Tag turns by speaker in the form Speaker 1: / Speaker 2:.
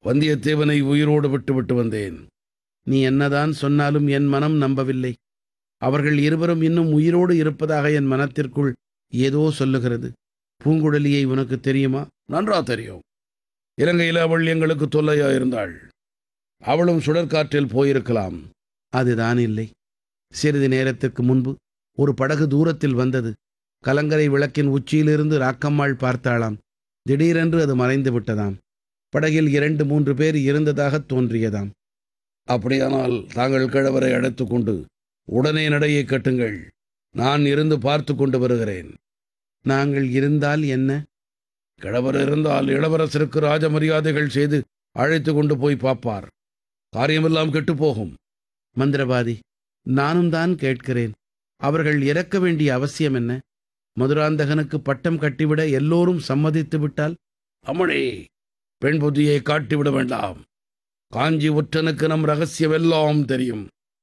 Speaker 1: வந்தியத்தேவனை உயிரோடு விட்டுவிட்டு வந்தேன்
Speaker 2: நீ என்னதான் சொன்னாலும் என் மனம் நம்பவில்லை அவர்கள் இருவரும் இன்னும் உயிரோடு இருப்பதாக என் மனத்திற்குள் ஏதோ சொல்லுகிறது பூங்குழலியை உனக்கு தெரியுமா
Speaker 1: நன்றா தெரியும் இலங்கையில் அவள் எங்களுக்கு தொல்லையா இருந்தாள் அவளும் சுழற்காற்றில் போயிருக்கலாம்
Speaker 2: அதுதான் இல்லை சிறிது நேரத்திற்கு முன்பு ஒரு படகு தூரத்தில் வந்தது கலங்கரை விளக்கின் உச்சியிலிருந்து ராக்கம்மாள் பார்த்தாளாம் திடீரென்று அது மறைந்து விட்டதாம் படகில் இரண்டு மூன்று பேர் இருந்ததாகத் தோன்றியதாம்
Speaker 1: அப்படியானால் தாங்கள் கிழவரை அழைத்துக் கொண்டு உடனே நடையை கட்டுங்கள் நான் இருந்து பார்த்து கொண்டு வருகிறேன்
Speaker 2: நாங்கள் இருந்தால் என்ன
Speaker 1: கிழவர் இருந்தால் இளவரசருக்கு ராஜ மரியாதைகள் செய்து அழைத்து கொண்டு போய் பார்ப்பார் காரியமெல்லாம் கெட்டுப்போகும்
Speaker 2: மந்திரவாதி நானும் தான் கேட்கிறேன் அவர்கள் இறக்க வேண்டிய அவசியம் என்ன மதுராந்தகனுக்கு பட்டம் கட்டிவிட எல்லோரும் சம்மதித்து விட்டால்
Speaker 1: அம்மணி பெண் புத்தியை காட்டிவிட வேண்டாம் காஞ்சி ஒற்றனுக்கு நம் ரகசியம் எல்லாம் தெரியும்